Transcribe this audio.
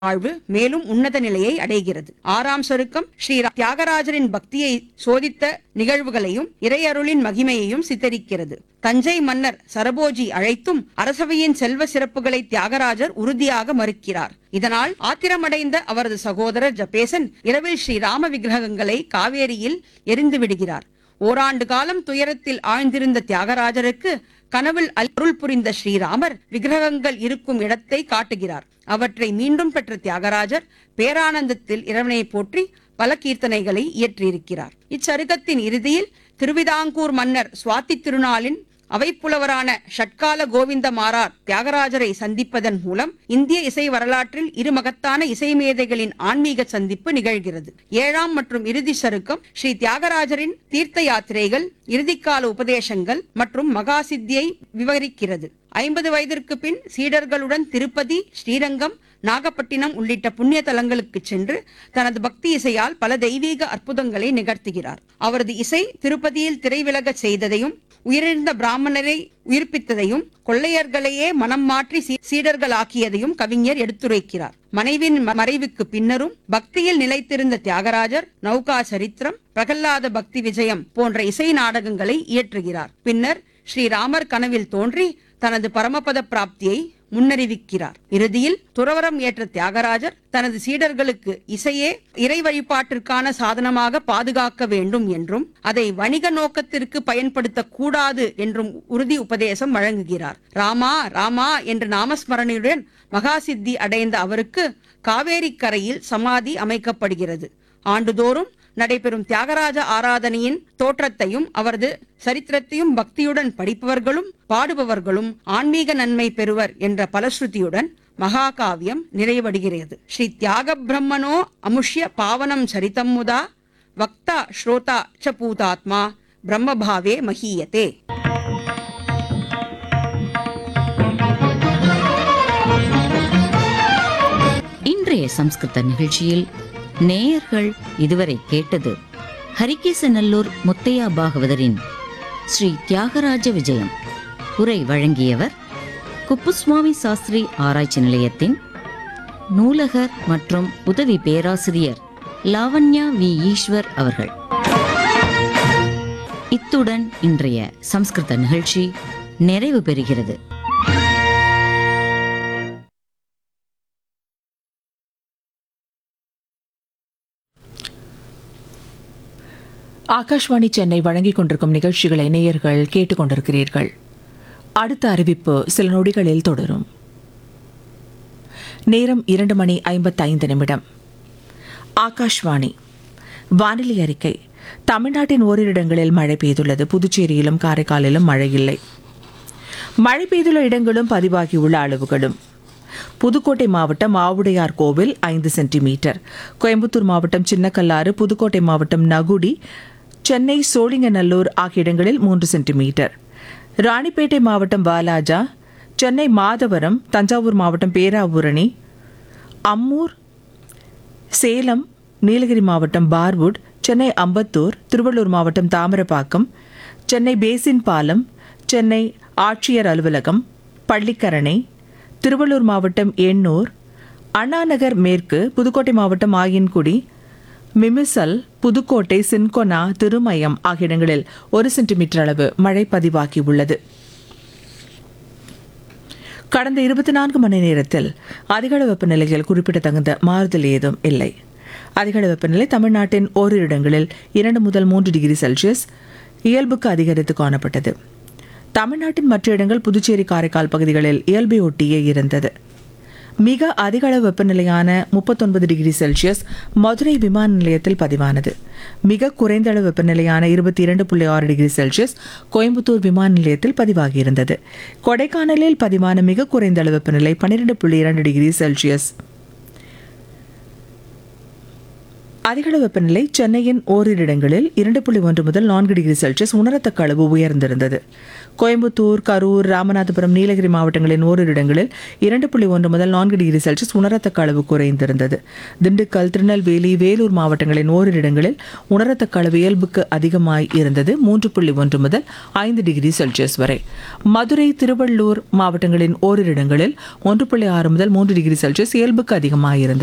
வாழ்வு மேலும் உன்னத நிலையை அடைகிறது ஆறாம் சருக்கம் ஸ்ரீ தியாகராஜரின் பக்தியை சோதித்த நிகழ்வுகளையும் இறையருளின் மகிமையையும் சித்தரிக்கிறது தஞ்சை மன்னர் சரபோஜி அழைத்தும் அரசவையின் செல்வ சிறப்புகளை தியாகராஜர் உறுதியாக மறுக்கிறார் இதனால் ஆத்திரமடைந்த அவரது சகோதரர் ஜபேசன் இரவில் ஸ்ரீ ராம விக்கிரகங்களை காவேரியில் எரிந்து விடுகிறார் ஓராண்டு காலம் துயரத்தில் ஆழ்ந்திருந்த தியாகராஜருக்கு கனவில் அருள் புரிந்த ஸ்ரீராமர் விக்கிரகங்கள் இருக்கும் இடத்தை காட்டுகிறார் அவற்றை மீண்டும் பெற்ற தியாகராஜர் பேரானந்தத்தில் இறைவனை போற்றி பல கீர்த்தனைகளை இயற்றியிருக்கிறார் இச்சருக்கத்தின் இறுதியில் திருவிதாங்கூர் மன்னர் சுவாதி திருநாளின் அவைப்புலவரான ஷட்கால கோவிந்த மாரார் தியாகராஜரை சந்திப்பதன் மூலம் இந்திய இசை வரலாற்றில் இரு மகத்தான இசை மேதைகளின் ஆன்மீக சந்திப்பு நிகழ்கிறது ஏழாம் மற்றும் இறுதி சருக்கம் ஸ்ரீ தியாகராஜரின் தீர்த்த யாத்திரைகள் இறுதிக்கால உபதேசங்கள் மற்றும் மகாசித்தியை விவரிக்கிறது ஐம்பது வயதிற்கு பின் சீடர்களுடன் திருப்பதி ஸ்ரீரங்கம் நாகப்பட்டினம் உள்ளிட்ட புண்ணிய தலங்களுக்கு சென்று தனது பக்தி இசையால் பல தெய்வீக அற்புதங்களை நிகழ்த்துகிறார் அவரது இசை திருப்பதியில் திரைவிலகச் செய்ததையும் உயிரிழந்த பிராமணரை உயிர்ப்பித்ததையும் கொள்ளையர்களையே மனம் மாற்றி சீ- சீடர்களாக்கியதையும் கவிஞர் எடுத்துரைக்கிறார் மனைவின் ம- மறைவுக்கு பின்னரும் பக்தியில் நிலைத்திருந்த தியாகராஜர் நௌகா சரித்திரம் பிரகல்லாத பக்தி விஜயம் போன்ற இசை நாடகங்களை இயற்றுகிறார் பின்னர் ஸ்ரீராமர் கனவில் தோன்றி தனது பரமபத பிராப்தியை முன்னறிவிக்கிறார் இறுதியில் துறவரம் ஏற்ற தியாகராஜர் தனது சீடர்களுக்கு இசையே இறை வழிபாட்டிற்கான சாதனமாக பாதுகாக்க வேண்டும் என்றும் அதை வணிக நோக்கத்திற்கு பயன்படுத்தக் கூடாது என்றும் உறுதி உபதேசம் வழங்குகிறார் ராமா ராமா என்ற நாமஸ்மரணையுடன் மகாசித்தி அடைந்த அவருக்கு காவேரி கரையில் சமாதி அமைக்கப்படுகிறது ஆண்டுதோறும் நடைபெறும் தியாகராஜ ஆராதனையின் தோற்றத்தையும் அவரது சரித்திரத்தையும் பக்தியுடன் படிப்பவர்களும் பாடுபவர்களும் ஆன்மீக நன்மை பெறுவர் என்ற பலஸ்ருதியுடன் மகாகாவியம் நிறைவடைகிறது ஸ்ரீ தியாக பிரம்மனோ அமுஷ்ய பாவனம் சரிதம் முதா வக்தா ஸ்ரோதா ச பூதாத்மா பிரம்மபாவே மஹீயதே இன்றைய சம்ஸ்கிருத நிகழ்ச்சியில் நேயர்கள் இதுவரை கேட்டது ஹரிகேசநல்லூர் முத்தையா பாகவதரின் ஸ்ரீ தியாகராஜ விஜயம் உரை வழங்கியவர் குப்புசுவாமி சாஸ்திரி ஆராய்ச்சி நிலையத்தின் நூலகர் மற்றும் உதவி பேராசிரியர் லாவண்யா வி ஈஸ்வர் அவர்கள் இத்துடன் இன்றைய சம்ஸ்கிருத நிகழ்ச்சி நிறைவு பெறுகிறது ஆகாஷ்வாணி சென்னை வழங்கிக் கொண்டிருக்கும் நிகழ்ச்சிகளை நேயர்கள் கேட்டுக்கொண்டிருக்கிறீர்கள் அடுத்த அறிவிப்பு சில நொடிகளில் தொடரும் நேரம் இரண்டு மணி ஐம்பத்தைந்து நிமிடம் ஆகாஷ்வாணி வானிலை அறிக்கை தமிழ்நாட்டின் ஓரிரு இடங்களில் மழை பெய்துள்ளது புதுச்சேரியிலும் காரைக்காலிலும் மழை இல்லை மழை பெய்துள்ள இடங்களும் பதிவாகியுள்ள அளவுகளும் புதுக்கோட்டை மாவட்டம் ஆவுடையார் கோவில் ஐந்து சென்டிமீட்டர் கோயம்புத்தூர் மாவட்டம் சின்னக்கல்லாறு புதுக்கோட்டை மாவட்டம் நகுடி சென்னை சோழிங்கநல்லூர் ஆகிய இடங்களில் மூன்று சென்டிமீட்டர் ராணிப்பேட்டை மாவட்டம் வாலாஜா சென்னை மாதவரம் தஞ்சாவூர் மாவட்டம் பேராவூரணி அம்மூர் சேலம் நீலகிரி மாவட்டம் பார்வுட் சென்னை அம்பத்தூர் திருவள்ளூர் மாவட்டம் தாமிரபாக்கம் சென்னை பேசின் பாலம் சென்னை ஆட்சியர் அலுவலகம் பள்ளிக்கரணை திருவள்ளூர் மாவட்டம் எண்ணூர் அண்ணாநகர் மேற்கு புதுக்கோட்டை மாவட்டம் ஆயன்குடி மிமிசல் புதுக்கோட்டை சின்கொனா திருமயம் ஆகிய இடங்களில் ஒரு சென்டிமீட்டர் அளவு மழை பதிவாகியுள்ளது கடந்த இருபத்தி நான்கு மணி நேரத்தில் அதிகளவு வெப்பநிலையில் குறிப்பிடத்தகுந்த மாறுதல் ஏதும் இல்லை அதிகளவு வெப்பநிலை தமிழ்நாட்டின் ஓரிரு இடங்களில் இரண்டு முதல் மூன்று டிகிரி செல்சியஸ் இயல்புக்கு அதிகரித்து காணப்பட்டது தமிழ்நாட்டின் மற்ற இடங்கள் புதுச்சேரி காரைக்கால் பகுதிகளில் இயல்பை ஒட்டியே இருந்தது மிக அதிக அளவு வெப்பநிலையான முப்பத்தொன்பது டிகிரி செல்சியஸ் மதுரை விமான நிலையத்தில் பதிவானது மிக குறைந்த அளவு வெப்பநிலையான இருபத்தி இரண்டு புள்ளி ஆறு டிகிரி செல்சியஸ் கோயம்புத்தூர் விமான நிலையத்தில் பதிவாகியிருந்தது கொடைக்கானலில் பதிவான மிக குறைந்த அளவு வெப்பநிலை பன்னிரெண்டு புள்ளி இரண்டு டிகிரி செல்சியஸ் அதிகள வெப்பநிலை சென்னையின் ஓரிரு இடங்களில் இரண்டு புள்ளி ஒன்று முதல் நான்கு டிகிரி செல்சியஸ் உணரத்தக்க அளவு உயர்ந்திருந்தது கோயம்புத்தூர் கரூர் ராமநாதபுரம் நீலகிரி மாவட்டங்களின் ஓரிரு இடங்களில் இரண்டு புள்ளி ஒன்று முதல் நான்கு டிகிரி செல்சியஸ் உணரத்தக்க அளவு குறைந்திருந்தது திண்டுக்கல் திருநெல்வேலி வேலூர் மாவட்டங்களின் ஓரிரு இடங்களில் உணரத்தக்க அளவு இயல்புக்கு அதிகமாய் இருந்தது மூன்று புள்ளி ஒன்று முதல் ஐந்து டிகிரி செல்சியஸ் வரை மதுரை திருவள்ளூர் மாவட்டங்களின் ஓரிரு இடங்களில் ஒன்று புள்ளி ஆறு முதல் மூன்று டிகிரி செல்சியஸ் இயல்புக்கு அதிகமாக இருந்தது